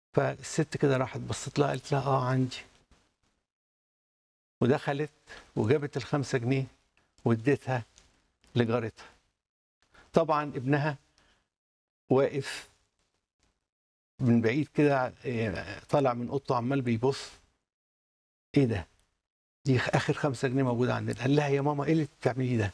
فالست كده راحت بصت لها قالت لها اه عندي ودخلت وجابت الخمسة جنيه واديتها لجارتها طبعا ابنها واقف من بعيد كده إيه، طالع من اوضته عمال بيبص ايه ده دي اخر خمسة جنيه موجوده عندنا قال لها يا ماما ايه اللي بتعمليه ده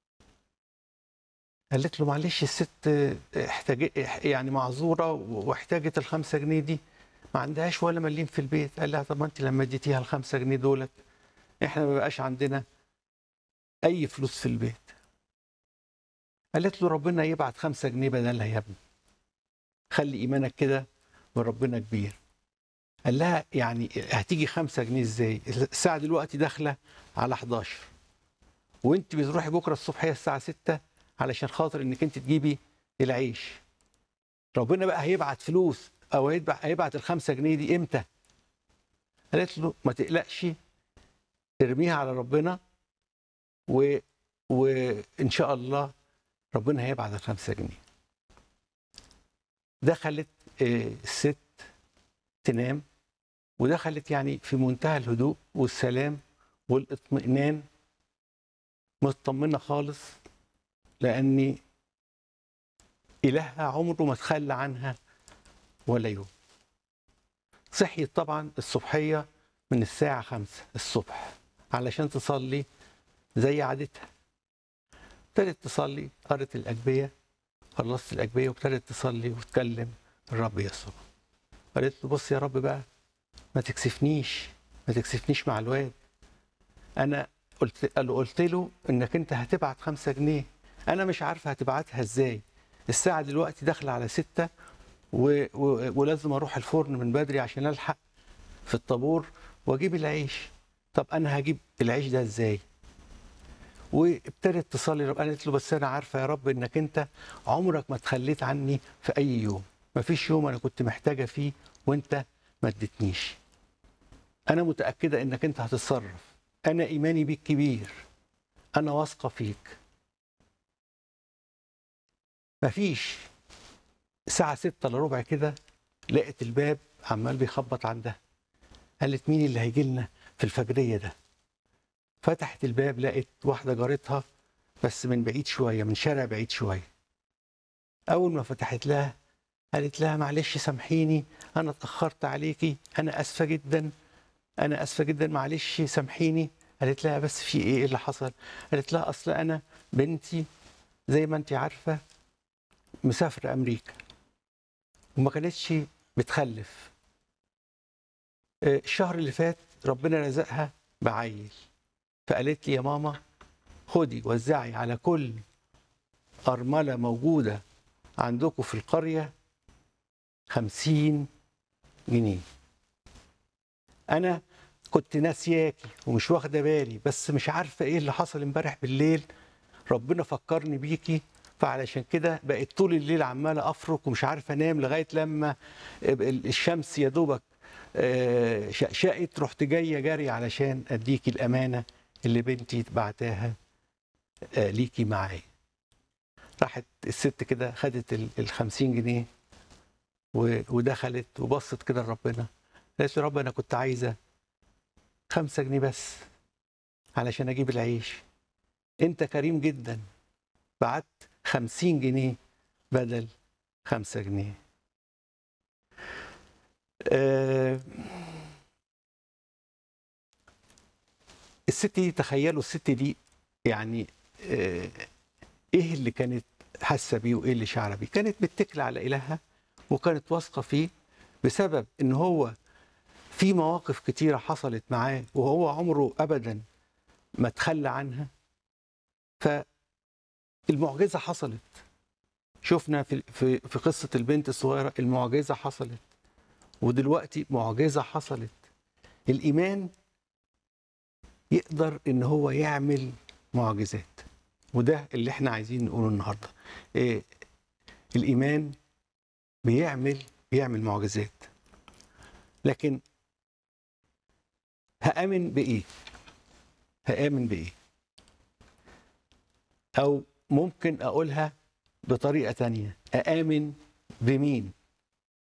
قالت له معلش الست احتاج يعني معذوره واحتاجت الخمسة جنيه دي ما عندهاش ولا مليم في البيت قال لها طب ما انت لما اديتيها الخمسة جنيه دولت احنا ما بقاش عندنا اي فلوس في البيت قالت له ربنا يبعت خمسة جنيه بدلها يا ابني خلي ايمانك كده وربنا كبير قال لها يعني هتيجي خمسة جنيه ازاي الساعة دلوقتي داخلة على 11 وانت بتروحي بكرة الصبح هي الساعة 6 علشان خاطر انك انت تجيبي العيش ربنا بقى هيبعت فلوس او هيبعت, هيبعت الخمسة جنيه دي امتى قالت له ما تقلقش ارميها على ربنا و... وان شاء الله ربنا هيبعت الخمسة جنيه دخلت آه، الست تنام ودخلت يعني في منتهى الهدوء والسلام والاطمئنان مطمنه خالص لاني الهها عمره ما تخلى عنها ولا يوم صحيت طبعا الصبحيه من الساعه خمسة الصبح علشان تصلي زي عادتها ابتدت تصلي قرت الأجبية خلصت الأجبية وابتدت تصلي وتكلم الرب يسوع قالت له بص يا رب بقى ما تكسفنيش ما تكسفنيش مع الواد انا قلت قال قلت له انك انت هتبعت خمسة جنيه انا مش عارفه هتبعتها ازاي الساعه دلوقتي داخله على ستة و... و... ولازم اروح الفرن من بدري عشان الحق في الطابور واجيب العيش طب انا هجيب العيش ده ازاي وابتدت تصلي رب قالت له بس انا عارفه يا رب انك انت عمرك ما تخليت عني في اي يوم ما فيش يوم انا كنت محتاجه فيه وانت ما اديتنيش انا متاكده انك انت هتتصرف انا ايماني بيك كبير انا واثقه فيك مفيش الساعة ستة الا ربع كده لقت الباب عمال بيخبط عندها قالت مين اللي هيجي لنا في الفجرية ده فتحت الباب لقت واحدة جارتها بس من بعيد شوية من شارع بعيد شوية أول ما فتحت لها قالت لها معلش سامحيني أنا اتأخرت عليكي أنا آسفة جدا أنا آسفة جدا معلش سامحيني قالت لها بس في إيه إيه اللي حصل قالت لها أصل أنا بنتي زي ما أنت عارفة مسافرة أمريكا وما كانتش بتخلف آه، الشهر اللي فات ربنا رزقها بعيل فقالت لي يا ماما خدي وزعي على كل أرملة موجودة عندكم في القرية خمسين جنيه أنا كنت ناسياكي ومش واخدة بالي بس مش عارفة إيه اللي حصل امبارح بالليل ربنا فكرني بيكي فعلشان كده بقيت طول الليل عمالة أفرك ومش عارفة أنام لغاية لما الشمس يا دوبك آه، شقشقت رحت جاية جري علشان أديكي الأمانة اللي بنتي بعتاها آه، ليكي معايا راحت الست كده خدت ال- الخمسين جنيه و- ودخلت وبصت كده لربنا قالت له رب انا كنت عايزه خمسة جنيه بس علشان اجيب العيش انت كريم جدا بعت خمسين جنيه بدل خمسة جنيه آه، الست دي تخيلوا الست دي يعني آه، ايه اللي كانت حاسه بيه وايه اللي شعره بيه كانت بتتكل على الهها وكانت واثقه فيه بسبب ان هو في مواقف كتيره حصلت معاه وهو عمره ابدا ما تخلى عنها فالمعجزه حصلت شفنا في في في قصه البنت الصغيره المعجزه حصلت ودلوقتي معجزه حصلت الايمان يقدر ان هو يعمل معجزات وده اللي احنا عايزين نقوله النهارده إيه الايمان بيعمل بيعمل معجزات لكن هامن بايه هامن بايه او ممكن اقولها بطريقه تانية اامن بمين